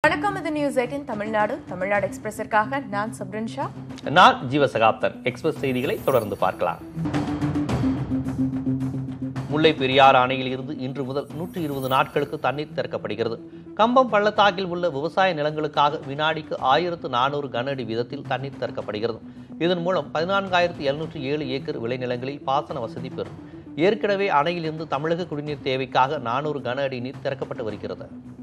வணக்கம் இது நியூஸ் எயிட்டின் தமிழ்நாடு தமிழ்நாடு எக்ஸ்பிரஸிற்காக நான் சப்ரின் ஷா நான் ஜீவசகாப்தன் எக்ஸ்பிரஸ் செய்திகளை தொடர்ந்து பார்க்கலாம் முல்லை பெரியாறு அணையில் இருந்து இன்று முதல் நூற்றி இருபது நாட்களுக்கு தண்ணீர் திறக்கப்படுகிறது கம்பம் பள்ளத்தாக்கில் உள்ள விவசாய நிலங்களுக்காக வினாடிக்கு ஆயிரத்து நானூறு கன அடி வீதத்தில் தண்ணீர் திறக்கப்படுகிறது இதன் மூலம் பதினான்காயிரத்து எழுநூற்றி ஏழு ஏக்கர் விளைநிலங்களில் பாசன வசதி பெறும் ஏற்கனவே அணையிலிருந்து தமிழக குடிநீர் தேவைக்காக நானூறு கன அடி நீர் திறக்கப்பட்டு வருகிறது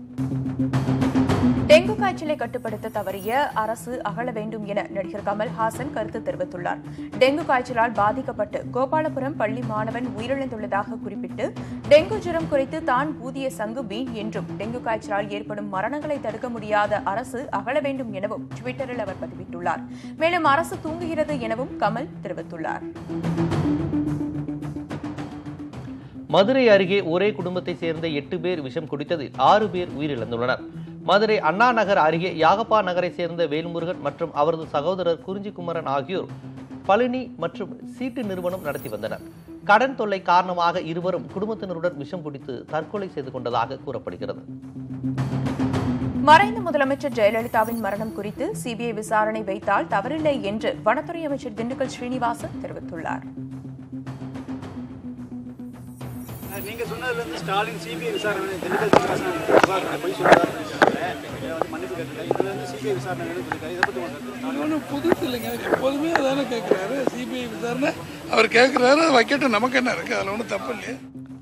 டெங்கு காய்ச்சலை கட்டுப்படுத்த தவறிய அரசு அகல வேண்டும் என நடிகர் கமல்ஹாசன் கருத்து தெரிவித்துள்ளார் டெங்கு காய்ச்சலால் பாதிக்கப்பட்டு கோபாலபுரம் பள்ளி மாணவன் உயிரிழந்துள்ளதாக குறிப்பிட்டு டெங்கு ஜுரம் குறித்து தான் ஊதிய சங்கு வீண் என்றும் டெங்கு காய்ச்சலால் ஏற்படும் மரணங்களை தடுக்க முடியாத அரசு அகல வேண்டும் எனவும் டுவிட்டரில் அவர் பதிவிட்டுள்ளார் மேலும் அரசு தூங்குகிறது எனவும் கமல் தெரிவித்துள்ளார் மதுரை அருகே ஒரே குடும்பத்தைச் சேர்ந்த எட்டு பேர் விஷம் குடித்ததில் ஆறு பேர் உயிரிழந்துள்ளனர் மதுரை அண்ணா நகர் அருகே யாகப்பா நகரை சேர்ந்த வேல்முருகன் மற்றும் அவரது சகோதரர் குறிஞ்சிக்குமரன் ஆகியோர் பழனி மற்றும் சீட்டு நிறுவனம் நடத்தி வந்தனர் கடன் தொல்லை காரணமாக இருவரும் குடும்பத்தினருடன் விஷம் குடித்து தற்கொலை செய்து கொண்டதாக கூறப்படுகிறது மறைந்த முதலமைச்சர் ஜெயலலிதாவின் மரணம் குறித்து சிபிஐ விசாரணை வைத்தால் தவறில்லை என்று வனத்துறை அமைச்சர் திண்டுக்கல் ஸ்ரீனிவாசன் தெரிவித்துள்ளார் நீங்க சொன்னதுல இருந்து ஸ்டாலின் சிபிஐ விசாரணை திண்டுக்கல் சீனிவாசன் விவாதத்தை போய் சொல்றாருன்னு நினைக்கிறாங்க. மன்னிப்பு கேட்டிருக்காரு இதுல இருந்து சிபிஐ விசாரணை வேணும்னு சொல்லியிருக்காரு இதை பத்தி உங்க கருத்து? அது ஒன்றும் புதுசு இல்லைங்க எப்போதுமே அதானே கேட்குறாரு சிபிஐ விசாரணை அவர் கேட்குறாரு அதை வைக்கட்டும் நமக்கு என்ன இருக்குது அதில் ஒன்றும் தப்பு இல்லையே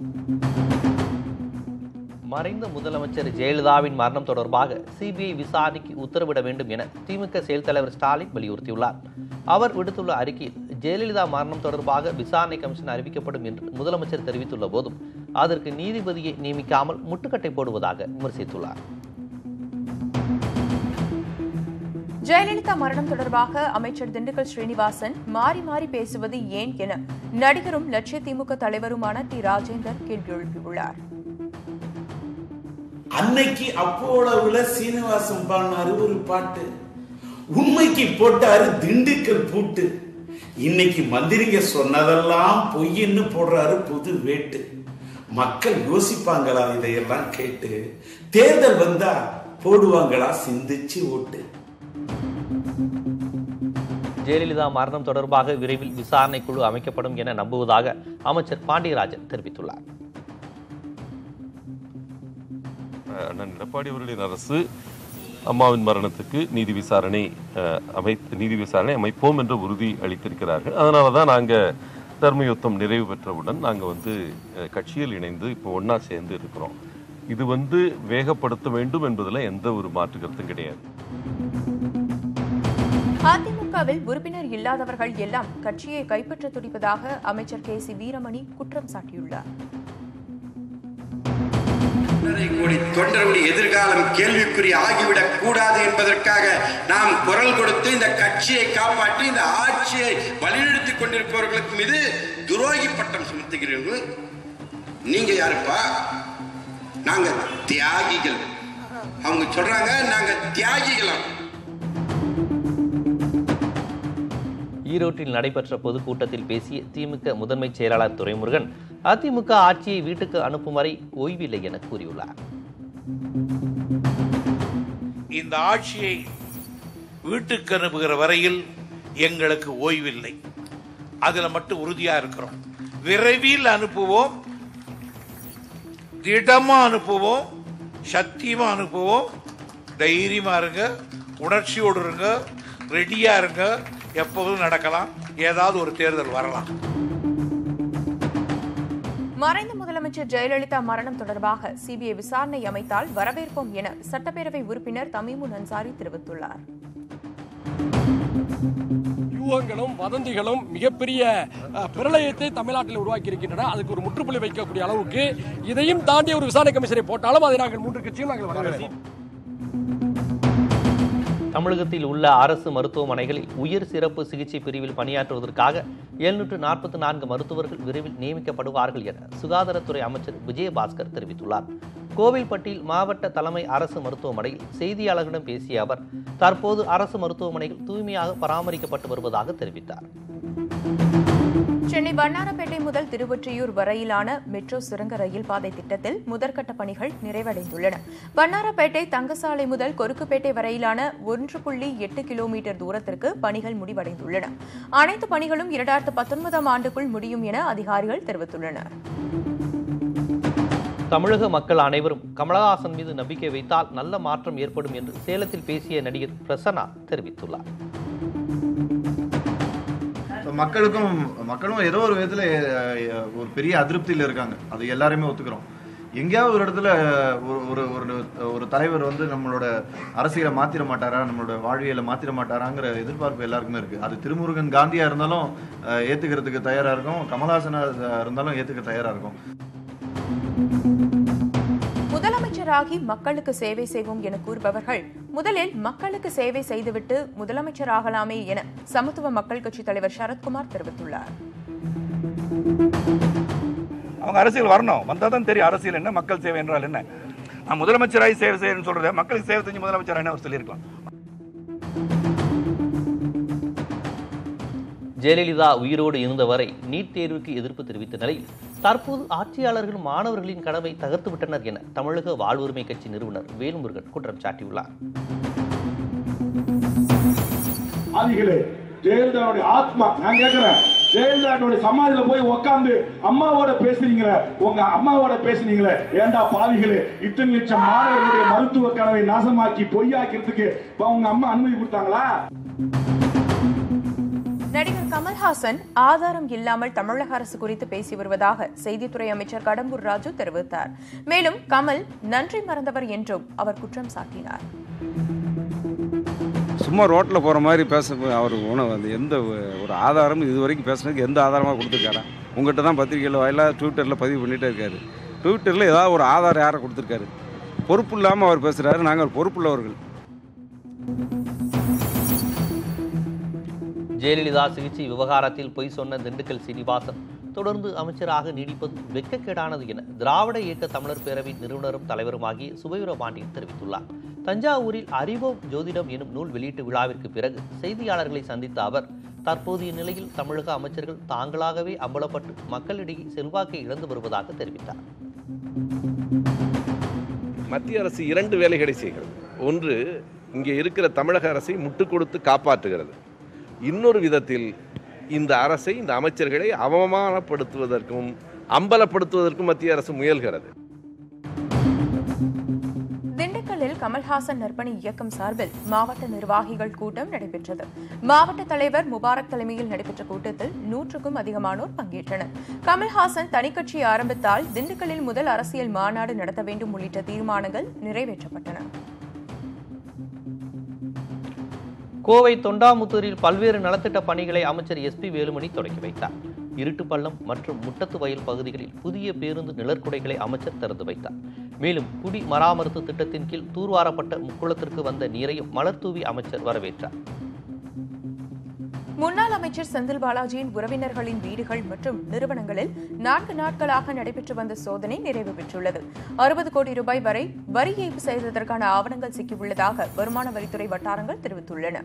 மறைந்த முதலமைச்சர் ஜெயலலிதாவின் மரணம் தொடர்பாக சிபிஐ விசாரணைக்கு உத்தரவிட வேண்டும் என திமுக செயல் தலைவர் ஸ்டாலின் வலியுறுத்தியுள்ளார் அவர் விடுத்துள்ள அறிக்கையில் ஜெயலலிதா மரணம் தொடர்பாக விசாரணை கமிஷன் அறிவிக்கப்படும் என்று முதலமைச்சர் தெரிவித்துள்ள போதும் அதற்கு நீதிபதியை நியமிக்காமல் முட்டுக்கட்டை போடுவதாக விமர்சித்துள்ளார் ஜெயலலிதா மரணம் தொடர்பாக அமைச்சர் திண்டுக்கல் ஸ்ரீனிவாசன் மாறி மாறி பேசுவது ஏன் என நடிகரும் லட்சிய திமுக தலைவருமான டி ராஜேந்தர் கேள்வி எழுப்பியுள்ளார் அன்னைக்கு அப்போலவுல சீனிவாசன் பாடினாரு ஒரு பாட்டு உண்மைக்கு போட்டாரு திண்டுக்கல் பூட்டு இன்னைக்கு மந்திரிங்க சொன்னதெல்லாம் பொய்ன்னு போடுறாரு புது வேட்டு மக்கள் யோசிப்பாங்களா இதையெல்லாம் கேட்டு தேர்தல் வந்தா போடுவாங்களா சிந்திச்சு ஓட்டு ஜெயலலிதா மரணம் தொடர்பாக விரைவில் விசாரணை குழு அமைக்கப்படும் என நம்புவதாக அமைச்சர் பாண்டியராஜன் தெரிவித்துள்ளார் அண்ணன் எடப்பாடி அவர்களின் அரசு அம்மாவின் மரணத்துக்கு நீதி விசாரணை அஹ், அமை நீதி விசாரணை அமைப்போம் என்ற உறுதி அளித்திருக்கிறார்கள் அதனால தான் நாங்கள் தர்மயுத்தம் நிறைவு பெற்றவுடன் நாங்கள் வந்து அஹ், கட்சியில் இணைந்து இப்போ ஒன்றா சேர்ந்து இருக்கிறோம் இது வந்து வேகப்படுத்த வேண்டும் என்பதில் எந்த ஒரு மாற்று கருத்தும் கிடையாது அதிமுகவில் உறுப்பினர் இல்லாதவர்கள் எல்லாம் கட்சியை கைப்பற்ற துடிப்பதாக அமைச்சர் கே சி வீரமணி குற்றம் சாட்டியுள்ளார் ஒன்றரை கோடி தொண்டர்களுடைய எதிர்காலம் கேள்விக்குறி ஆகிவிடக் கூடாது என்பதற்காக நாம் குரல் கொடுத்து இந்த கட்சியை காப்பாற்றி இந்த ஆட்சியை வழிநடத்திக் கொண்டிருப்பவர்களுக்கு மீது துரோகி பட்டம் சுமத்துகிறீர்கள் நீங்க யாருப்பா நாங்க தியாகிகள் அவங்க சொல்றாங்க நாங்க தியாகிகளாம் ஈரோட்டில் நடைபெற்ற பொதுக்கூட்டத்தில் பேசிய திமுக முதன்மை செயலாளர் துரைமுருகன் அதிமுக ஆட்சியை வீட்டுக்கு அனுப்பும் வரை ஓய்வில்லை என கூறியுள்ளார் இந்த ஆட்சியை வீட்டுக்கு அனுப்புகிற வரையில் எங்களுக்கு ஓய்வில்லை அதுல மட்டும் உறுதியா இருக்கிறோம் விரைவில் அனுப்புவோம் திடமா அனுப்புவோம் சத்தியமா அனுப்புவோம் தைரியமா இருங்க உணர்ச்சியோடு இருங்க ரெடியா இருங்க எப்போதும் நடக்கலாம் ஏதாவது ஒரு தேர்தல் வரலாம் மறைந்த முதலமைச்சர் ஜெயலலிதா மரணம் தொடர்பாக சிபிஐ விசாரணை அமைத்தால் வரவேற்போம் என சட்டப்பேரவை உறுப்பினர் தமீமுன் அன்சாரி தெரிவித்துள்ளார் யூகங்களும் வதந்திகளும் மிகப்பெரிய அஹ், பிரளயத்தை தமிழ்நாட்டில் உருவாக்கி இருக்கின்றன அதுக்கு ஒரு முற்றுப்புள்ளி வைக்கக்கூடிய அளவுக்கு இதையும் தாண்டி ஒரு விசாரணை கமிஷனை போட்டாலும் அதை நாங்கள் மூன்று கட்சியும் நாங்கள் வரவேற்போம் தமிழகத்தில் உள்ள அரசு மருத்துவமனைகளில் உயர் சிறப்பு சிகிச்சை பிரிவில் பணியாற்றுவதற்காக எழுநூற்று நாற்பத்தி நான்கு மருத்துவர்கள் விரைவில் நியமிக்கப்படுவார்கள் என சுகாதாரத்துறை அமைச்சர் விஜயபாஸ்கர் தெரிவித்துள்ளார் கோவில்பட்டியில் மாவட்ட தலைமை அரசு மருத்துவமனையில் செய்தியாளர்களிடம் பேசிய அவர் தற்போது அரசு மருத்துவமனைகள் தூய்மையாக பராமரிக்கப்பட்டு வருவதாக தெரிவித்தார் சென்னை வண்ணாரப்பேட்டை முதல் திருவொற்றியூர் வரையிலான மெட்ரோ சுரங்க ரயில் பாதை திட்டத்தில் முதற்கட்ட பணிகள் நிறைவடைந்துள்ளன வண்ணாரப்பேட்டை தங்கசாலை முதல் கொருக்குப்பேட்டை வரையிலான ஒன்று புள்ளி எட்டு கிலோமீட்டர் தூரத்திற்கு பணிகள் முடிவடைந்துள்ளன அனைத்து பணிகளும் இரண்டாயிரத்து பத்தொன்பதாம் ஆண்டுக்குள் முடியும் என அதிகாரிகள் தெரிவித்துள்ளனர் தமிழக மக்கள் அனைவரும் கமலஹாசன் மீது நம்பிக்கை வைத்தால் நல்ல மாற்றம் ஏற்படும் என்று சேலத்தில் பேசிய நடிகர் பிரசன்னா தெரிவித்துள்ளார் மக்களுக்கும் மக்களும் ஏதோ ஒரு விதத்தில் ஒரு பெரிய அதிருப்தியில் இருக்காங்க அது எல்லாருமே ஒத்துக்கிறோம் எங்கேயாவது ஒரு இடத்துல ஒரு ஒரு ஒரு ஒரு தலைவர் வந்து நம்மளோட அரசியலை மாத்திர மாட்டாரா நம்மளோட வாழ்வியலை மாத்திர மாட்டாராங்கிற எதிர்பார்ப்பு எல்லாருக்குமே இருக்கு அது திருமுருகன் காந்தியா இருந்தாலும் அஹ், ஏத்துக்கிறதுக்கு தயாரா இருக்கும் கமலஹாசனா இருந்தாலும் ஏத்துக்க தயாரா இருக்கும் முதலமைச்சராகி மக்களுக்கு சேவை செய்வோம் என கூறுபவர்கள் முதலில் மக்களுக்கு சேவை செய்துவிட்டு முதலமைச்சராகலாமே என சமத்துவ மக்கள் கட்சித் தலைவர் சரத்குமார் தெரிவித்துள்ளார் அவங்க அரசியல் வரணும் வந்தால் தான் தெரியும் அரசியல் என்ன மக்கள் சேவை என்றால் என்ன நான் முதலமைச்சராகி சேவை செய்யணும்னு சொல்றத மக்களுக்கு சேவை செஞ்சு முதலமைச்சர் என்ன அவர் சொல்லியிருக்கலாம் ஜெயலலிதா உயிரோடு இருந்தவரை நீட் தேர்வுக்கு எதிர்ப்பு தெரிவித்த நிலையில் தற்போது ஆட்சியாளர்கள் மாணவர்களின் கனவை தகர்த்து விட்டனர் என தமிழக வாழ்வுரிமை கட்சி நிறுவனர் வேல்முருகன் குற்றம் சாட்டியுள்ளார் ஆதிகளே ஜெயலலிதாவுடைய ஆத்மா நான் கேட்கிறேன் ஜெயலலிதாவுடைய சமாதியில போய் உட்கார்ந்து அம்மாவோட பேசுறீங்களே உங்க அம்மாவோட பேசுனீங்களே ஏண்டா பாவிகளே இத்தனை லட்சம் மாணவர்களுடைய மருத்துவ கனவை நாசமாக்கி பொய்யாக்கிறதுக்கு இப்ப உங்க அம்மா அனுமதி கொடுத்தாங்களா நடிகர் கமல்ஹாசன் ஆதாரம் இல்லாமல் தமிழக அரசு குறித்து பேசி வருவதாக செய்தித்துறை அமைச்சர் கடம்பூர் ராஜு தெரிவித்தார் மேலும் கமல் நன்றி மறந்தவர் என்றும் அவர் குற்றம் சாட்டினார் சும்மா ரோட்டில் போகிற மாதிரி பேச அவர் உணவு அந்த எந்த ஒரு ஆதாரமும் இது வரைக்கும் பேசுனதுக்கு எந்த ஆதாரமாக கொடுத்துருக்காரா உங்கள்கிட்ட தான் பத்திரிகையில் வாயிலாக ட்விட்டரில் பதிவு பண்ணிகிட்டே இருக்காரு ட்விட்டரில் ஏதாவது ஒரு ஆதாரம் யாரை கொடுத்துருக்காரு பொறுப்பு இல்லாமல் அவர் பேசுகிறாரு நாங்கள் பொறுப்புள்ளவர்கள் ஜெயலலிதா சிகிச்சை விவகாரத்தில் பொய் சொன்ன திண்டுக்கல் சீனிவாசன் தொடர்ந்து அமைச்சராக நீடிப்பது வெட்கக்கேடானது என திராவிட இயக்க தமிழர் பேரவை நிறுவனரும் தலைவருமாகிய சுபவீர பாண்டியன் தெரிவித்துள்ளார் தஞ்சாவூரில் அறிவோம் ஜோதிடம் எனும் நூல் வெளியீட்டு விழாவிற்கு பிறகு செய்தியாளர்களை சந்தித்த அவர் தற்போதைய நிலையில் தமிழக அமைச்சர்கள் தாங்களாகவே அம்பலப்பட்டு மக்களிடையே செல்வாக்கை இழந்து வருவதாக தெரிவித்தார் மத்திய அரசு இரண்டு வேலைகளை செய்கிறது ஒன்று இங்கே இருக்கிற தமிழக அரசை முட்டுக் கொடுத்து காப்பாற்றுகிறது இன்னொரு விதத்தில் இந்த அரசை இந்த அமைச்சர்களை அவமானப்படுத்துவதற்கும் அம்பலப்படுத்துவதற்கும் மத்திய அரசு முயல்கிறது திண்டுக்கல்லில் கமல்ஹாசன் நற்பணி இயக்கம் சார்பில் மாவட்ட நிர்வாகிகள் கூட்டம் நடைபெற்றது மாவட்ட தலைவர் முபாரக் தலைமையில் நடைபெற்ற கூட்டத்தில் நூற்றுக்கும் அதிகமானோர் பங்கேற்றனர் கமல்ஹாசன் தனிக்கட்சி ஆரம்பித்தால் திண்டுக்கல்லில் முதல் அரசியல் மாநாடு நடத்த வேண்டும் உள்ளிட்ட தீர்மானங்கள் நிறைவேற்றப்பட்டன கோவை தொண்டாமுத்தூரில் பல்வேறு நலத்திட்ட பணிகளை அமைச்சர் எஸ்பி வேலுமணி தொடங்கி வைத்தார் இருட்டுப்பள்ளம் மற்றும் முட்டத்து வயல் பகுதிகளில் புதிய பேருந்து நிழற்குடைகளை அமைச்சர் திறந்து வைத்தார் மேலும் குடி மராமத்து திட்டத்தின் கீழ் தூர்வாரப்பட்ட முக்குளத்திற்கு வந்த நீரையும் மலர் தூவி அமைச்சர் வரவேற்றார் முன்னாள் அமைச்சர் செந்தில் பாலாஜியின் உறவினர்களின் வீடுகள் மற்றும் நிறுவனங்களில் நான்கு நாட்களாக நடைபெற்று வந்த சோதனை நிறைவு பெற்றுள்ளது அறுபது கோடி ரூபாய் வரை வரி ஏய்ப்பு செய்ததற்கான ஆவணங்கள் சிக்கியுள்ளதாக வருமான வரித்துறை வட்டாரங்கள் தெரிவித்துள்ளன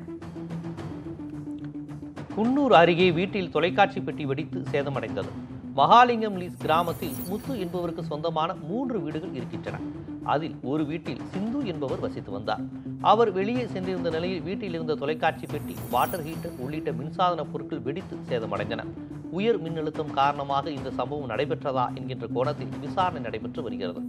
குன்னூர் அருகே வீட்டில் தொலைக்காட்சி பெட்டி வெடித்து சேதமடைந்தது மகாலிங்கம் லீஸ் கிராமத்தில் முத்து என்பவருக்கு சொந்தமான மூன்று வீடுகள் இருக்கின்றன அதில் ஒரு வீட்டில் சிந்து என்பவர் வசித்து வந்தார் அவர் வெளியே சென்றிருந்த நிலையில் வீட்டில் இருந்த தொலைக்காட்சி பெட்டி வாட்டர் ஹீட்டர் உள்ளிட்ட மின்சாதன பொருட்கள் வெடித்து சேதமடைந்தன உயர் மின்னழுத்தம் காரணமாக இந்த சம்பவம் நடைபெற்றதா என்கின்ற கோணத்தில் விசாரணை நடைபெற்று வருகிறது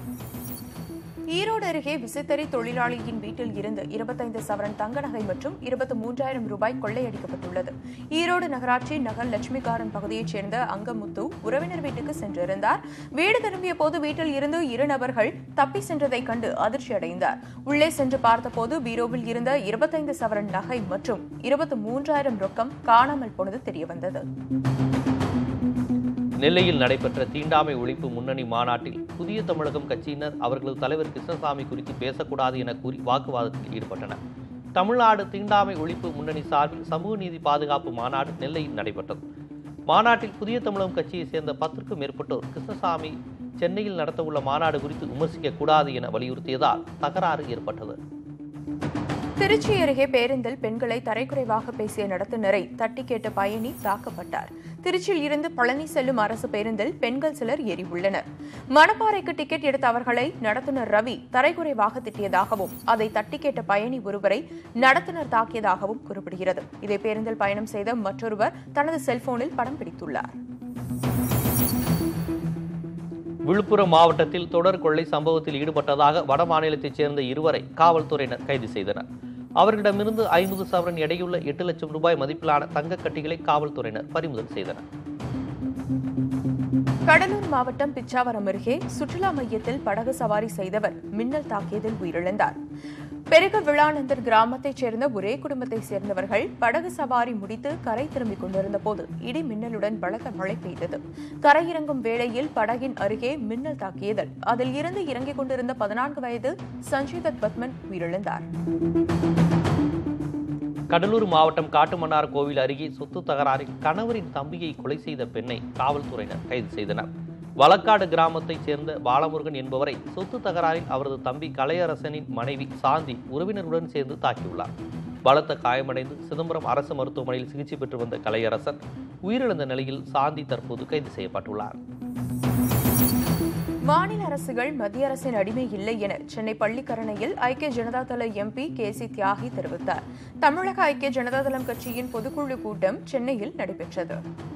ஈரோடு அருகே விசைத்தறி தொழிலாளியின் வீட்டில் இருந்து இருபத்தைந்து சவரன் தங்க நகை மற்றும் இருபத்தி மூன்றாயிரம் ரூபாய் கொள்ளையடிக்கப்பட்டுள்ளது ஈரோடு நகராட்சி நகர் லட்சுமிகாரன் பகுதியைச் சேர்ந்த அங்கமுத்து உறவினர் வீட்டுக்கு சென்றிருந்தார் வீடு திரும்பிய போது வீட்டில் இருந்து இரு நபர்கள் தப்பி சென்றதைக் கண்டு அதிர்ச்சி அடைந்தார் உள்ளே சென்று பார்த்தபோது பீரோவில் இருந்த இருபத்தைந்து சவரன் நகை மற்றும் இருபத்தி மூன்றாயிரம் ரொக்கம் காணாமல் போனது தெரியவந்தது நெல்லையில் நடைபெற்ற தீண்டாமை ஒழிப்பு முன்னணி மாநாட்டில் புதிய தமிழகம் கட்சியினர் அவர்களது தலைவர் கிருஷ்ணசாமி குறித்து பேசக்கூடாது என கூறி வாக்குவாதத்தில் ஈடுபட்டனர் தமிழ்நாடு தீண்டாமை ஒழிப்பு முன்னணி சார்பில் சமூக நீதி பாதுகாப்பு மாநாடு நெல்லையில் நடைபெற்றது மாநாட்டில் புதிய தமிழகம் கட்சியைச் சேர்ந்த பத்திற்கும் மேற்பட்டோர் கிருஷ்ணசாமி சென்னையில் நடத்தவுள்ள மாநாடு குறித்து விமர்சிக்க கூடாது என வலியுறுத்தியதால் தகராறு ஏற்பட்டது திருச்சி அருகே பேருந்தில் பெண்களை தரைக்குறைவாக பேசிய நடத்துனரை தட்டி கேட்ட பயணி தாக்கப்பட்டார் திருச்சியில் இருந்து பழனி செல்லும் அரசு பேருந்தில் பெண்கள் சிலர் ஏறி உள்ளனர் மணப்பாறைக்கு டிக்கெட் எடுத்த அவர்களை நடத்துனர் ரவி தரைக்குறைவாக திட்டியதாகவும் அதை தட்டி கேட்ட பயணி ஒருவரை நடத்துனர் தாக்கியதாகவும் குறிப்பிடுகிறது இதே பேருந்தில் பயணம் செய்த மற்றொருவர் தனது செல்போனில் படம் பிடித்துள்ளார் விழுப்புரம் மாவட்டத்தில் தொடர் கொள்ளை சம்பவத்தில் ஈடுபட்டதாக வடமாநிலத்தைச் சேர்ந்த இருவரை காவல்துறையினர் கைது செய்தனர் அவர்களிடமிருந்து ஐம்பது சவரன் எடையுள்ள எட்டு லட்சம் ரூபாய் மதிப்பிலான தங்கக் கட்டிகளை காவல்துறையினர் பறிமுதல் செய்தனர் கடலூர் மாவட்டம் பிச்சாவரம் அருகே சுற்றுலா மையத்தில் படகு சவாரி செய்தவர் மின்னல் தாக்கியதில் உயிரிழந்தார் பெருக விழானந்தர் கிராமத்தைச் சேர்ந்த ஒரே குடும்பத்தைச் சேர்ந்தவர்கள் படகு சவாரி முடித்து கரை திரும்பிக் கொண்டிருந்த போது இடி மின்னலுடன் பலத்த மழை பெய்தது கரையிறங்கும் வேளையில் படகின் அருகே மின்னல் தாக்கியதில் அதில் இருந்து இறங்கிக் கொண்டிருந்த பதினான்கு வயது சஞ்சீதத் பத்மன் உயிரிழந்தார் கடலூர் மாவட்டம் காட்டுமன்னார் கோவில் அருகே சொத்து தகராறில் கணவரின் தம்பியை கொலை செய்த பெண்ணை காவல்துறையினர் கைது செய்தனர் வழக்காடு கிராமத்தைச் சேர்ந்த பாலமுருகன் என்பவரை சொத்து தகராறில் அவரது தம்பி கலையரசனின் மனைவி சாந்தி உறவினருடன் சேர்ந்து தாக்கியுள்ளார் பலத்த காயமடைந்து சிதம்பரம் அரசு மருத்துவமனையில் சிகிச்சை பெற்று வந்த கலையரசன் உயிரிழந்த நிலையில் சாந்தி தற்போது கைது செய்யப்பட்டுள்ளார் மாநில அரசுகள் மத்திய அரசின் அடிமை இல்லை என சென்னை பள்ளிக்கரணையில் ஐக்கிய ஜனதா தள எம்பி கே சி தியாகி தெரிவித்தார் தமிழக ஐக்கிய ஜனதா தளம் கட்சியின் பொதுக்குழு கூட்டம் சென்னையில் நடைபெற்றது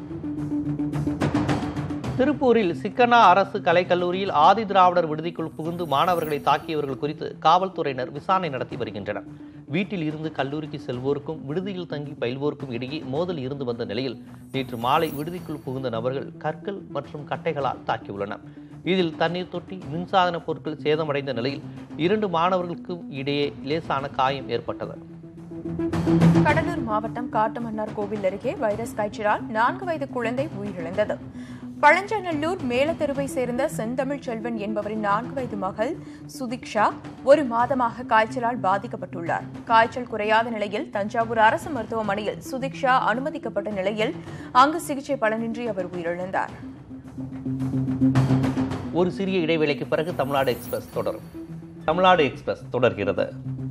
திருப்பூரில் சிக்கனா அரசு கலைக்கல்லூரியில் ஆதி திராவிடர் விடுதிக்குள் புகுந்து மாணவர்களை தாக்கியவர்கள் குறித்து காவல்துறையினர் விசாரணை நடத்தி வருகின்றனர் வீட்டில் இருந்து கல்லூரிக்கு செல்வோருக்கும் விடுதியில் தங்கி பயில்வோருக்கும் இடையே மோதல் இருந்து வந்த நிலையில் நேற்று மாலை விடுதிக்குள் புகுந்த நபர்கள் கற்கள் மற்றும் கட்டைகளால் தாக்கியுள்ளனர் இதில் தண்ணீர் தொட்டி மின்சாதன பொருட்கள் சேதமடைந்த நிலையில் இரண்டு மாணவர்களுக்கும் இடையே லேசான காயம் ஏற்பட்டது கடலூர் மாவட்டம் காட்டுமன்னார் கோவில் அருகே வைரஸ் காய்ச்சலால் நான்கு வயது குழந்தை உயிரிழந்தது பழஞ்சநல்லூர் மேலத்தெருவை சேர்ந்த செந்தமிழ் செல்வன் என்பவரின் நான்கு வயது மகள் சுதிக்ஷா ஒரு மாதமாக காய்ச்சலால் பாதிக்கப்பட்டுள்ளார் காய்ச்சல் குறையாத நிலையில் தஞ்சாவூர் அரசு மருத்துவமனையில் சுதிக்ஷா அனுமதிக்கப்பட்ட நிலையில் அங்கு சிகிச்சை பலனின்றி அவர் உயிரிழந்தார் ஒரு சிறிய இடைவேளைக்கு பிறகு தமிழ்நாடு எக்ஸ்பிரஸ் தொடரும் தமிழ்நாடு எக்ஸ்பிரஸ் தொடர்கிறது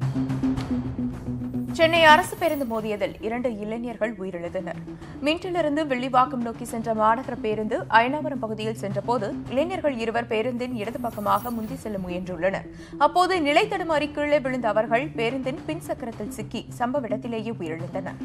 சென்னை அரசு பேருந்து மோதியதில் இரண்டு இளைஞர்கள் உயிரிழந்தனர் மின்ட்டிலிருந்து வெள்ளிவாக்கம் நோக்கி சென்ற மாநகர பேருந்து அயனாவரம் பகுதியில் சென்றபோது இளைஞர்கள் இருவர் பேருந்தின் இடது பக்கமாக முந்தி செல்ல முயன்றுள்ளனர் அப்போது நிலை தடுமாறி கீழே விழுந்த அவர்கள் பேருந்தின் பின் சக்கரத்தில் சிக்கி சம்பவ இடத்திலேயே உயிரிழந்தனர்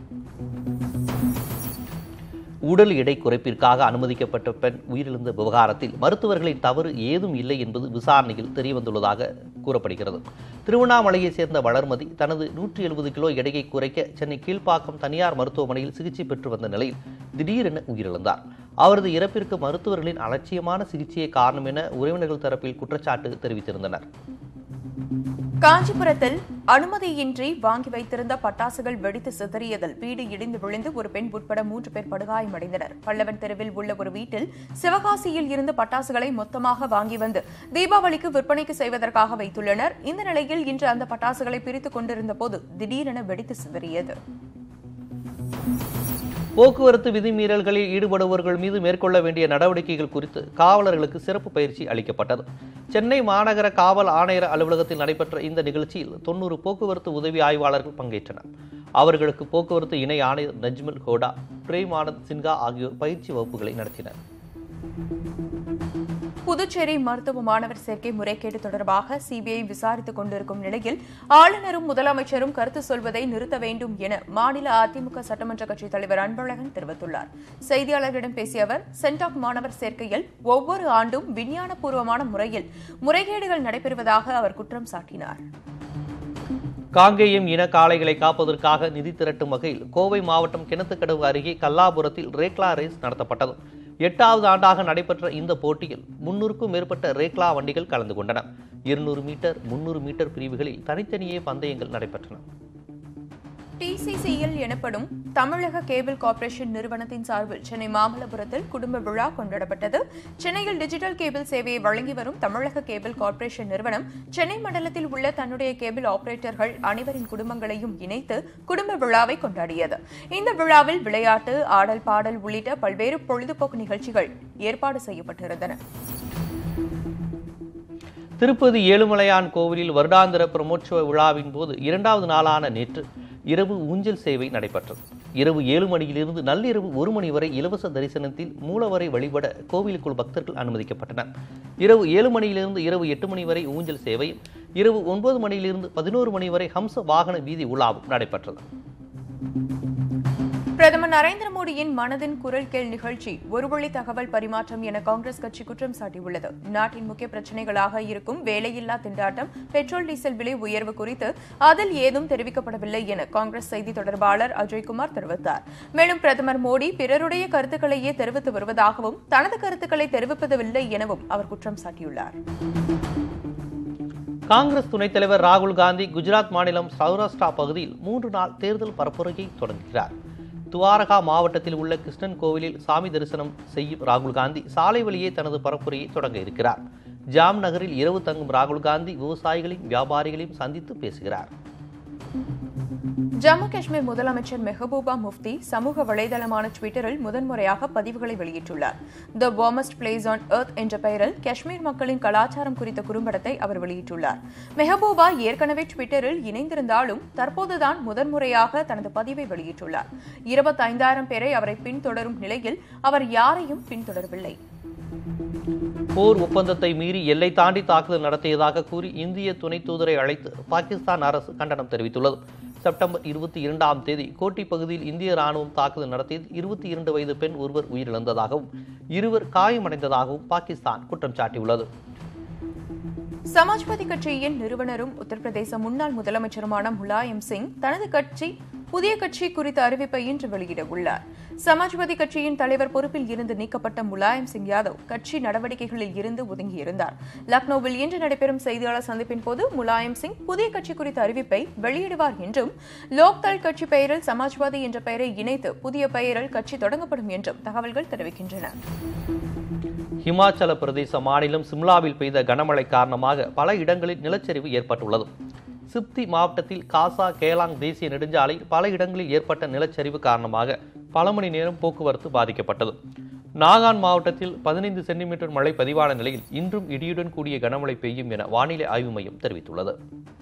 உடல் எடை குறைப்பிற்காக அனுமதிக்கப்பட்ட பெண் உயிரிழந்த விவகாரத்தில் மருத்துவர்களின் தவறு ஏதும் இல்லை என்பது விசாரணையில் தெரியவந்துள்ளதாக கூறப்படுகிறது திருவண்ணாமலையை சேர்ந்த வளர்மதி தனது நூற்றி எழுபது கிலோ எடையை குறைக்க சென்னை கீழ்ப்பாக்கம் தனியார் மருத்துவமனையில் சிகிச்சை பெற்று வந்த நிலையில் திடீரென உயிரிழந்தார் அவரது இறப்பிற்கு மருத்துவர்களின் அலட்சியமான சிகிச்சையே காரணம் என உறவினர்கள் தரப்பில் குற்றச்சாட்டு தெரிவித்திருந்தனர் காஞ்சிபுரத்தில் அனுமதியின்றி வாங்கி வைத்திருந்த பட்டாசுகள் வெடித்து சிதறியதில் வீடு இடிந்து விழுந்து ஒரு பெண் உட்பட மூன்று பேர் படுகாயமடைந்தனர் பல்லவன் தெருவில் உள்ள ஒரு வீட்டில் சிவகாசியில் இருந்து பட்டாசுகளை மொத்தமாக வாங்கி வந்து தீபாவளிக்கு விற்பனைக்கு செய்வதற்காக வைத்துள்ளனர் இந்த நிலையில் இன்று அந்த பட்டாசுகளை பிரித்துக் கொண்டிருந்த போது திடீரென வெடித்து சிதறியது போக்குவரத்து விதிமீறல்களில் ஈடுபடுபவர்கள் மீது மேற்கொள்ள வேண்டிய நடவடிக்கைகள் குறித்து காவலர்களுக்கு சிறப்பு பயிற்சி அளிக்கப்பட்டது சென்னை மாநகர காவல் ஆணையர் அலுவலகத்தில் நடைபெற்ற இந்த நிகழ்ச்சியில் தொன்னூறு போக்குவரத்து உதவி ஆய்வாளர்கள் பங்கேற்றனர் அவர்களுக்கு போக்குவரத்து இணை ஆணையர் நஜ்மல் ஹோடா பிரேம் ஆனந்த் சின்ஹா ஆகியோர் பயிற்சி வகுப்புகளை நடத்தினர் புதுச்சேரி மருத்துவ மாணவர் சேர்க்கை முறைகேடு தொடர்பாக சிபிஐ விசாரித்துக் கொண்டிருக்கும் நிலையில் ஆளுநரும் முதலமைச்சரும் கருத்து சொல்வதை நிறுத்த வேண்டும் என மாநில அதிமுக சட்டமன்ற கட்சித் தலைவர் அன்பழகன் தெரிவித்துள்ளார் செய்தியாளர்களிடம் பேசிய அவர் சென்டாக் மாணவர் சேர்க்கையில் ஒவ்வொரு ஆண்டும் விஞ்ஞானபூர்வமான முறையில் முறைகேடுகள் நடைபெறுவதாக அவர் குற்றம் சாட்டினார் காங்கேயம் இன காளைகளை காப்பதற்காக நிதி திரட்டும் வகையில் கோவை மாவட்டம் கிணத்துக்கடவு அருகே கல்லாபுரத்தில் ரேக்லா ரேஸ் நடத்தப்பட்டது எட்டாவது ஆண்டாக நடைபெற்ற இந்த போட்டியில் முன்னூறுக்கும் மேற்பட்ட ரேக்லா வண்டிகள் கலந்து கொண்டன இருநூறு மீட்டர் முன்னூறு மீட்டர் பிரிவுகளில் தனித்தனியே பந்தயங்கள் நடைபெற்றன டிசிசிஎல் எனப்படும் தமிழக கேபிள் கார்ப்பரேஷன் நிறுவனத்தின் சார்பில் சென்னை மாமல்லபுரத்தில் குடும்ப விழா கொண்டாடப்பட்டது சென்னையில் டிஜிட்டல் கேபிள் சேவையை வழங்கி வரும் தமிழக கேபிள் கார்ப்பரேஷன் நிறுவனம் சென்னை மண்டலத்தில் உள்ள தன்னுடைய கேபிள் ஆபரேட்டர்கள் அனைவரின் குடும்பங்களையும் இணைத்து குடும்ப விழாவை கொண்டாடியது இந்த விழாவில் விளையாட்டு ஆடல் பாடல் உள்ளிட்ட பல்வேறு பொழுதுபோக்கு நிகழ்ச்சிகள் ஏற்பாடு செய்யப்பட்டிருந்தன திருப்பதி ஏழுமலையான் கோவிலில் வருடாந்திர பிரமோற்சவ விழாவின் போது இரண்டாவது நாளான நேற்று இரவு ஊஞ்சல் சேவை நடைபெற்றது இரவு ஏழு மணியிலிருந்து நள்ளிரவு ஒரு மணி வரை இலவச தரிசனத்தில் மூலவரை வழிபட கோவிலுக்குள் பக்தர்கள் அனுமதிக்கப்பட்டனர் இரவு ஏழு மணியிலிருந்து இரவு எட்டு மணி வரை ஊஞ்சல் சேவையும் இரவு ஒன்பது மணியிலிருந்து பதினோரு மணி வரை ஹம்ச வாகன வீதி உலாவும் நடைபெற்றது பிரதமர் நரேந்திர மோடியின் மனதின் குரல் கேள் நிகழ்ச்சி ஒருவழி தகவல் பரிமாற்றம் என காங்கிரஸ் கட்சி குற்றம் சாட்டியுள்ளது நாட்டின் முக்கிய பிரச்சனைகளாக இருக்கும் வேலையில்லா திண்டாட்டம் பெட்ரோல் டீசல் விலை உயர்வு குறித்து அதில் ஏதும் தெரிவிக்கப்படவில்லை என காங்கிரஸ் செய்தி தொடர்பாளர் அஜய்குமார் தெரிவித்தார் மேலும் பிரதமர் மோடி பிறருடைய கருத்துக்களையே தெரிவித்து வருவதாகவும் தனது கருத்துக்களை தெரிவிப்பதில்லை எனவும் அவர் குற்றம் சாட்டியுள்ளார் காங்கிரஸ் துணைத் தலைவர் ராகுல் காந்தி குஜராத் மாநிலம் சௌராஷ்டிரா பகுதியில் மூன்று நாள் தேர்தல் பரப்புரையை தொடங்குகிறார் துவாரகா மாவட்டத்தில் உள்ள கிருஷ்ணன் கோவிலில் சாமி தரிசனம் செய்யும் ராகுல் காந்தி சாலை வழியே தனது பரப்புரையை தொடங்க இருக்கிறார் ஜாம் நகரில் இரவு தங்கும் ராகுல் காந்தி விவசாயிகளையும் வியாபாரிகளையும் சந்தித்து பேசுகிறார் ஜம்மு காஷ்மீர் முதலமைச்சர் மெஹபூபா முஃப்தி சமூக வலைதளமான ட்விட்டரில் முதன்முறையாக பதிவுகளை வெளியிட்டுள்ளார் the warmest place on earth என்ற பெயரில் காஷ்மீர் மக்களின் கலாச்சாரம் குறித்த குறும்படத்தை அவர் வெளியிட்டுள்ளார் மெஹபூபா ஏற்கனவே ட்விட்டரில் இணைந்திருந்தாலும் தற்போதுதான் முதன்முறையாக தனது பதிவை வெளியிட்டுள்ளார் இருபத்தைந்தாயிரம் பேரை அவரை பின்தொடரும் நிலையில் அவர் யாரையும் பின்தொடரவில்லை போர் ஒப்பந்தத்தை மீறி எல்லை தாண்டி தாக்குதல் நடத்தியதாக கூறி இந்திய துணை தூதரை அழைத்து பாகிஸ்தான் அரசு கண்டனம் தெரிவித்துள்ளது செப்டம்பர் இருபத்தி இரண்டாம் தேதி கோட்டி பகுதியில் இந்திய ராணுவம் தாக்குதல் நடத்தியதில் இருபத்தி இரண்டு வயது பெண் ஒருவர் உயிரிழந்ததாகவும் இருவர் காயமடைந்ததாகவும் பாகிஸ்தான் குற்றம் சாட்டியுள்ளது சமாஜ்வாதி கட்சியின் நிறுவனரும் உத்தரப்பிரதேச முன்னாள் முதலமைச்சருமான முலாயம் சிங் தனது கட்சி புதிய கட்சி குறித்த அறிவிப்பை இன்று வெளியிட உள்ளார் சமாஜ்வாதி கட்சியின் தலைவர் பொறுப்பில் இருந்து நீக்கப்பட்ட முலாயம் சிங் யாதவ் கட்சி நடவடிக்கைகளில் இருந்து ஒதுங்கியிருந்தார் லக்னோவில் இன்று நடைபெறும் செய்தியாளர் சந்திப்பின் போது முலாயம் சிங் புதிய கட்சி குறித்த அறிவிப்பை வெளியிடுவார் என்றும் லோக்தள் கட்சி பெயரில் சமாஜ்வாதி என்ற பெயரை இணைத்து புதிய பெயரில் கட்சி தொடங்கப்படும் என்றும் தகவல்கள் தெரிவிக்கின்றன ஹிமாச்சல பிரதேச மாநிலம் சிம்லாவில் பெய்த கனமழை காரணமாக பல இடங்களில் நிலச்சரிவு ஏற்பட்டுள்ளது சிப்தி மாவட்டத்தில் காசா கேலாங் தேசிய நெடுஞ்சாலையில் பல இடங்களில் ஏற்பட்ட நிலச்சரிவு காரணமாக பல மணி நேரம் போக்குவரத்து பாதிக்கப்பட்டது நாகான் மாவட்டத்தில் பதினைந்து சென்டிமீட்டர் மழை பதிவான நிலையில் இன்றும் இடியுடன் கூடிய கனமழை பெய்யும் என வானிலை ஆய்வு மையம் தெரிவித்துள்ளது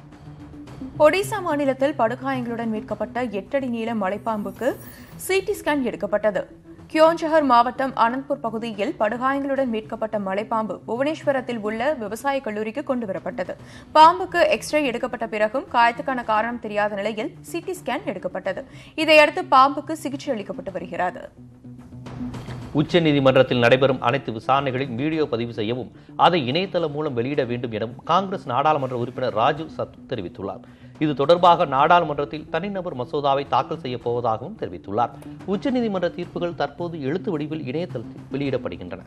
ஒடிசா மாநிலத்தில் படுகாயங்களுடன் மீட்கப்பட்ட எட்டடி நீள மலைப்பாம்புக்கு சிடி ஸ்கேன் எடுக்கப்பட்டது கியோன்ஜஹர் மாவட்டம் அனந்த்பூர் பகுதியில் படுகாயங்களுடன் மீட்கப்பட்ட மலைப்பாம்பு புவனேஸ்வரத்தில் உள்ள விவசாய கல்லூரிக்கு கொண்டுவரப்பட்டது பாம்புக்கு எக்ஸ்ரே எடுக்கப்பட்ட பிறகும் காயத்துக்கான காரணம் தெரியாத நிலையில் சிடி ஸ்கேன் எடுக்கப்பட்டது இதையடுத்து பாம்புக்கு சிகிச்சை அளிக்கப்பட்டு வருகிறது உச்சநீதிமன்றத்தில் நடைபெறும் அனைத்து விசாரணைகளையும் வீடியோ பதிவு செய்யவும் அதை இணையதளம் மூலம் வெளியிட வேண்டும் எனவும் காங்கிரஸ் நாடாளுமன்ற உறுப்பினர் ராஜு சத்து தெரிவித்துள்ளார் இது தொடர்பாக நாடாளுமன்றத்தில் தனிநபர் மசோதாவை தாக்கல் செய்யப் போவதாகவும் தெரிவித்துள்ளார் உச்சநீதிமன்ற தீர்ப்புகள் தற்போது எழுத்து வடிவில் இணையதளத்தில் வெளியிடப்படுகின்றன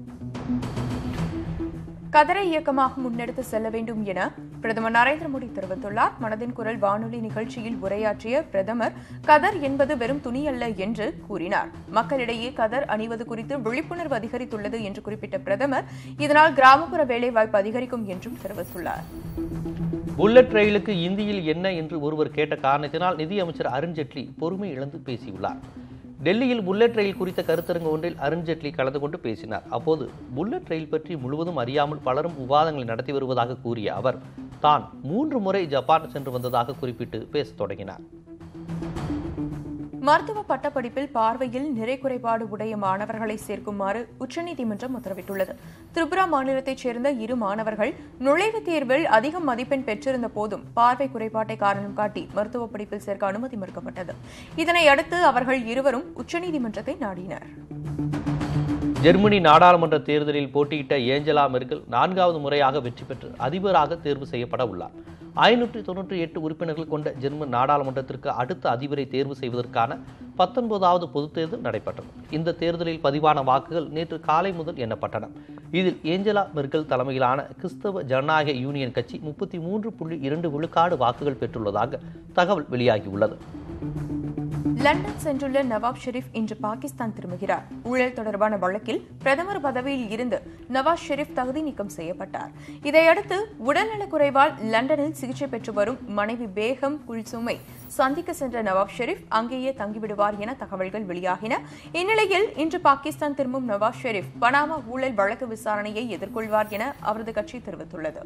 கதரை இயக்கமாக முன்னெடுத்து செல்ல வேண்டும் என பிரதமர் நரேந்திர மோடி தெரிவித்துள்ளார் மனதின் குரல் வானொலி நிகழ்ச்சியில் உரையாற்றிய பிரதமர் கதர் என்பது வெறும் துணி அல்ல என்று கூறினார் மக்களிடையே கதர் அணிவது குறித்து விழிப்புணர்வு அதிகரித்துள்ளது என்று குறிப்பிட்ட பிரதமர் இதனால் கிராமப்புற வேலைவாய்ப்பு அதிகரிக்கும் என்றும் தெரிவித்துள்ளார் புல்லட் ரயிலுக்கு இந்தியில் என்ன என்று ஒருவர் கேட்ட காரணத்தினால் நிதியமைச்சர் அருண்ஜேட்லி பொறுமை இழந்து பேசியுள்ளார் டெல்லியில் புல்லட் ரயில் குறித்த கருத்தரங்கு ஒன்றில் அருண்ஜேட்லி கலந்து கொண்டு பேசினார் அப்போது புல்லட் ரயில் பற்றி முழுவதும் அறியாமல் பலரும் விவாதங்களை நடத்தி வருவதாக கூறிய அவர் தான் மூன்று முறை ஜப்பான் சென்று வந்ததாக குறிப்பிட்டு பேசத் தொடங்கினார் மருத்துவ பட்டப்படிப்பில் பார்வையில் நிறை குறைபாடு உடைய மாணவர்களை சேர்க்குமாறு உச்சநீதிமன்றம் உத்தரவிட்டுள்ளது திரிபுரா மாநிலத்தைச் சேர்ந்த இரு மாணவர்கள் நுழைவுத் தேர்வில் அதிக மதிப்பெண் பெற்றிருந்த போதும் பார்வை குறைபாட்டை காரணம் காட்டி மருத்துவ படிப்பில் சேர்க்க அனுமதி மறுக்கப்பட்டது இதனை அடுத்து அவர்கள் இருவரும் உச்சநீதிமன்றத்தை நாடினர் ஜெர்மனி நாடாளுமன்ற தேர்தலில் போட்டியிட்ட ஏஞ்சலா மெர்கல் நான்காவது முறையாக வெற்றி பெற்று அதிபராக தேர்வு செய்யப்பட உள்ளார் ஐநூற்றி தொன்னூற்றி எட்டு உறுப்பினர்கள் கொண்ட ஜெர்மன் நாடாளுமன்றத்திற்கு அடுத்த அதிபரை தேர்வு செய்வதற்கான பத்தொன்பதாவது பொதுத் தேர்தல் நடைபெற்றது இந்த தேர்தலில் பதிவான வாக்குகள் நேற்று காலை முதல் எண்ணப்பட்டன இதில் ஏஞ்சலா மெர்கல் தலைமையிலான கிறிஸ்தவ ஜனநாயக யூனியன் கட்சி முப்பத்தி மூன்று புள்ளி இரண்டு விழுக்காடு வாக்குகள் பெற்றுள்ளதாக தகவல் வெளியாகியுள்ளது லண்டன் சென்றுள்ள நவாப் ஷெரீப் இன்று பாகிஸ்தான் திரும்புகிறார் ஊழல் தொடர்பான வழக்கில் பிரதமர் பதவியில் இருந்து நவாஸ் ஷெரீப் தகுதி நீக்கம் செய்யப்பட்டார் இதையடுத்து உடல்நலக்குறைவால் லண்டனில் சிகிச்சை பெற்று வரும் மனைவி பேகம் குல்சுமை சந்திக்க சென்ற நவாப் ஷெரீப் அங்கேயே தங்கிவிடுவார் என தகவல்கள் வெளியாகின இந்நிலையில் இன்று பாகிஸ்தான் திரும்பும் நவாஸ் ஷெரீப் பனாமா ஊழல் வழக்கு விசாரணையை எதிர்கொள்வார் என அவரது கட்சி தெரிவித்துள்ளது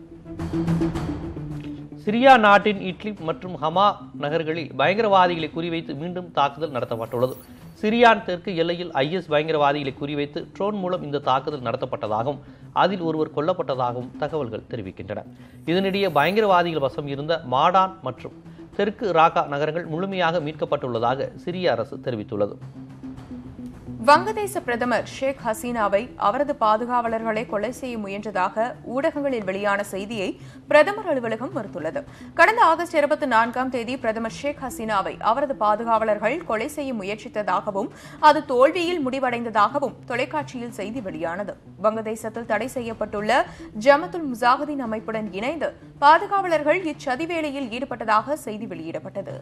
சிரியா நாட்டின் இட்லிப் மற்றும் ஹமா நகர்களில் பயங்கரவாதிகளை குறிவைத்து மீண்டும் தாக்குதல் நடத்தப்பட்டுள்ளது சிரியான் தெற்கு எல்லையில் ஐஎஸ் பயங்கரவாதிகளை குறிவைத்து ட்ரோன் மூலம் இந்த தாக்குதல் நடத்தப்பட்டதாகவும் அதில் ஒருவர் கொல்லப்பட்டதாகவும் தகவல்கள் தெரிவிக்கின்றன இதனிடையே பயங்கரவாதிகள் வசம் இருந்த மாடான் மற்றும் தெற்கு ராகா நகரங்கள் முழுமையாக மீட்கப்பட்டுள்ளதாக சிரிய அரசு தெரிவித்துள்ளது வங்கதேச பிரதமர் ஷேக் ஹசீனாவை அவரது பாதுகாவலர்களை கொலை செய்ய முயன்றதாக ஊடகங்களில் வெளியான செய்தியை பிரதமர் அலுவலகம் மறுத்துள்ளது கடந்த ஆகஸ்ட் இருபத்தி நான்காம் தேதி பிரதமர் ஷேக் ஹசீனாவை அவரது பாதுகாவலர்கள் கொலை செய்ய முயற்சித்ததாகவும் அது தோல்வியில் முடிவடைந்ததாகவும் தொலைக்காட்சியில் செய்தி வெளியானது வங்கதேசத்தில் தடை செய்யப்பட்டுள்ள ஜமத்துல் முசாஹதீன் அமைப்புடன் இணைந்து பாதுகாவலர்கள் இச்சதி வேளையில் ஈடுபட்டதாக செய்தி வெளியிடப்பட்டது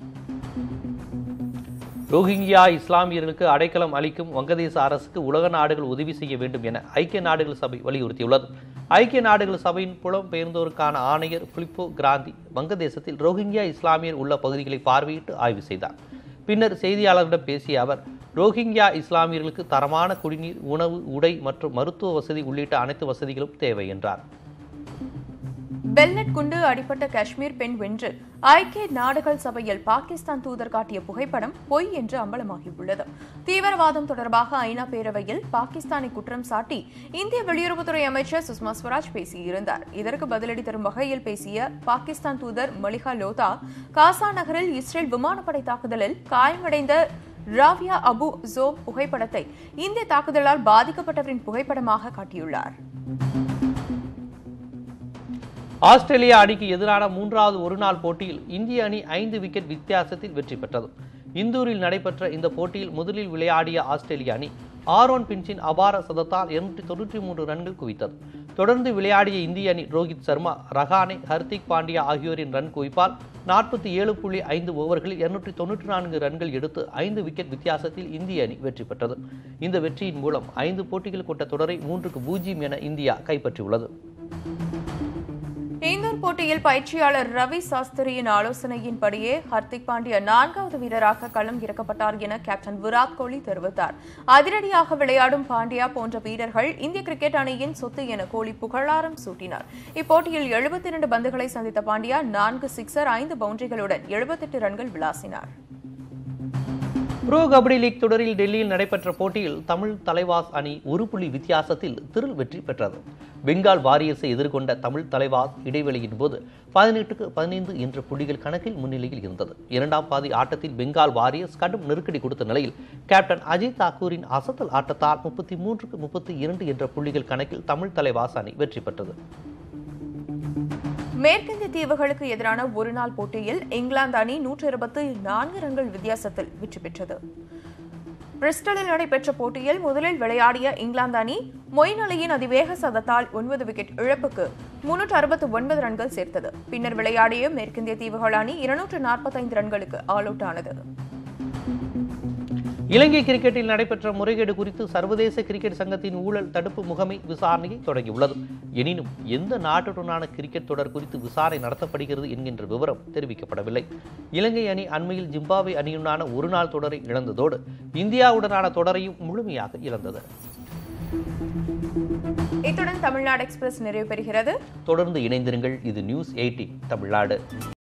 ரோஹிங்கியா இஸ்லாமியர்களுக்கு அடைக்கலம் அளிக்கும் வங்கதேச அரசுக்கு உலக நாடுகள் உதவி செய்ய வேண்டும் என ஐக்கிய நாடுகள் சபை வலியுறுத்தியுள்ளது ஐக்கிய நாடுகள் சபையின் புலம்பெயர்ந்தோருக்கான ஆணையர் பிலிப்போ கிராந்தி வங்கதேசத்தில் ரோஹிங்கியா இஸ்லாமியர் உள்ள பகுதிகளை பார்வையிட்டு ஆய்வு செய்தார் பின்னர் செய்தியாளர்களிடம் பேசிய அவர் ரோஹிங்கியா இஸ்லாமியர்களுக்கு தரமான குடிநீர் உணவு உடை மற்றும் மருத்துவ வசதி உள்ளிட்ட அனைத்து வசதிகளும் தேவை என்றார் பெல்நெட் குண்டு அடிப்பட்ட காஷ்மீர் பெண் வென்று ஐக்கிய நாடுகள் சபையில் பாகிஸ்தான் தூதர் காட்டிய புகைப்படம் பொய் என்று அம்பலமாகியுள்ளது தீவிரவாதம் தொடர்பாக ஐநா பேரவையில் பாகிஸ்தானை குற்றம் சாட்டி இந்திய வெளியுறவுத்துறை அமைச்சர் சுஷ்மா ஸ்வராஜ் பேசியிருந்தார் இதற்கு பதிலடி தரும் வகையில் பேசிய பாகிஸ்தான் தூதர் மலிகா லோதா காசா நகரில் இஸ்ரேல் விமானப்படை தாக்குதலில் காயமடைந்த ராவியா அபு ஜோப் புகைப்படத்தை இந்திய தாக்குதலால் பாதிக்கப்பட்டவரின் புகைப்படமாக காட்டியுள்ளார் ஆஸ்திரேலியா அணிக்கு எதிரான மூன்றாவது ஒருநாள் போட்டியில் இந்திய அணி ஐந்து விக்கெட் வித்தியாசத்தில் வெற்றி பெற்றது இந்தூரில் நடைபெற்ற இந்த போட்டியில் முதலில் விளையாடிய ஆஸ்திரேலிய அணி ஆரோன் பின்ச்சின் அபார சதத்தால் இருநூற்றி தொன்னூற்றி மூன்று ரன்கள் குவித்தது தொடர்ந்து விளையாடிய இந்திய அணி ரோஹித் சர்மா ரஹானே ஹர்திக் பாண்டியா ஆகியோரின் ரன் குவிப்பால் நாற்பத்தி ஏழு புள்ளி ஐந்து ஓவர்களில் இருநூற்றி தொன்னூற்றி நான்கு ரன்கள் எடுத்து ஐந்து விக்கெட் வித்தியாசத்தில் இந்திய அணி வெற்றி பெற்றது இந்த வெற்றியின் மூலம் ஐந்து போட்டிகள் கொண்ட தொடரை மூன்றுக்கு பூஜ்ஜியம் என இந்தியா கைப்பற்றியுள்ளது இந்தூர் போட்டியில் பயிற்சியாளர் ரவி சாஸ்திரியின் ஆலோசனையின்படியே ஹர்திக் பாண்டியா நான்காவது வீரராக களம் இறக்கப்பட்டார் என கேப்டன் விராட் கோலி தெரிவித்தார் அதிரடியாக விளையாடும் பாண்டியா போன்ற வீரர்கள் இந்திய கிரிக்கெட் அணியின் சொத்து என கோலி புகழாரம் சூட்டினார் இப்போட்டியில் எழுபத்தி இரண்டு பந்துகளை சந்தித்த பாண்டியா நான்கு சிக்சர் ஐந்து பவுண்டரிகளுடன் எழுபத்தெட்டு ரன்கள் விளாசினார் ப்ரோ கபடி லீக் தொடரில் டெல்லியில் நடைபெற்ற போட்டியில் தமிழ் தலைவாஸ் அணி ஒரு புள்ளி வித்தியாசத்தில் திரில் வெற்றி பெற்றது பெங்கால் வாரியர்ஸை எதிர்கொண்ட தமிழ் தலைவாஸ் இடைவெளியின் போது பதினெட்டுக்கு பதினைந்து என்ற புள்ளிகள் கணக்கில் முன்னிலையில் இருந்தது இரண்டாம் பாதி ஆட்டத்தில் பெங்கால் வாரியர்ஸ் கடும் நெருக்கடி கொடுத்த நிலையில் கேப்டன் அஜித் தாக்கூரின் அசத்தல் ஆட்டத்தால் முப்பத்தி மூன்றுக்கு முப்பத்தி இரண்டு என்ற புள்ளிகள் கணக்கில் தமிழ் தலைவாஸ் அணி வெற்றி பெற்றது மேற்கிந்திய தீவுகளுக்கு எதிரான ஒருநாள் போட்டியில் இங்கிலாந்து அணி நூற்று இருபத்தி நான்கு ரன்கள் வித்தியாசத்தில் வெற்றி பெற்றது பிரிஸ்டலில் நடைபெற்ற போட்டியில் முதலில் விளையாடிய இங்கிலாந்து அணி மொயின் அலியின் அதிவேக சதத்தால் ஒன்பது விக்கெட் இழப்புக்கு முன்னூற்று அறுபத்தி ஒன்பது ரன்கள் சேர்த்தது பின்னர் விளையாடிய மேற்கிந்திய தீவுகள் அணி இருநூற்று நாற்பத்தைந்து ரன்களுக்கு ஆல் அவுட் ஆனது இலங்கை கிரிக்கெட்டில் நடைபெற்ற முறைகேடு குறித்து சர்வதேச கிரிக்கெட் சங்கத்தின் ஊழல் தடுப்பு முகமை விசாரணையை தொடங்கியுள்ளது எனினும் எந்த நாட்டுடனான கிரிக்கெட் தொடர் குறித்து விசாரணை நடத்தப்படுகிறது என்கின்ற விவரம் தெரிவிக்கப்படவில்லை இலங்கை அணி அண்மையில் ஜிம்பாப்வே அணியுடனான ஒருநாள் தொடரை இழந்ததோடு இந்தியாவுடனான தொடரையும் முழுமையாக இழந்தது இத்துடன் தமிழ்நாடு எக்ஸ்பிரஸ் நிறைவு பெறுகிறது தொடர்ந்து இணைந்திருங்கள் இது நியூஸ் எயிட்டி தமிழ்நாடு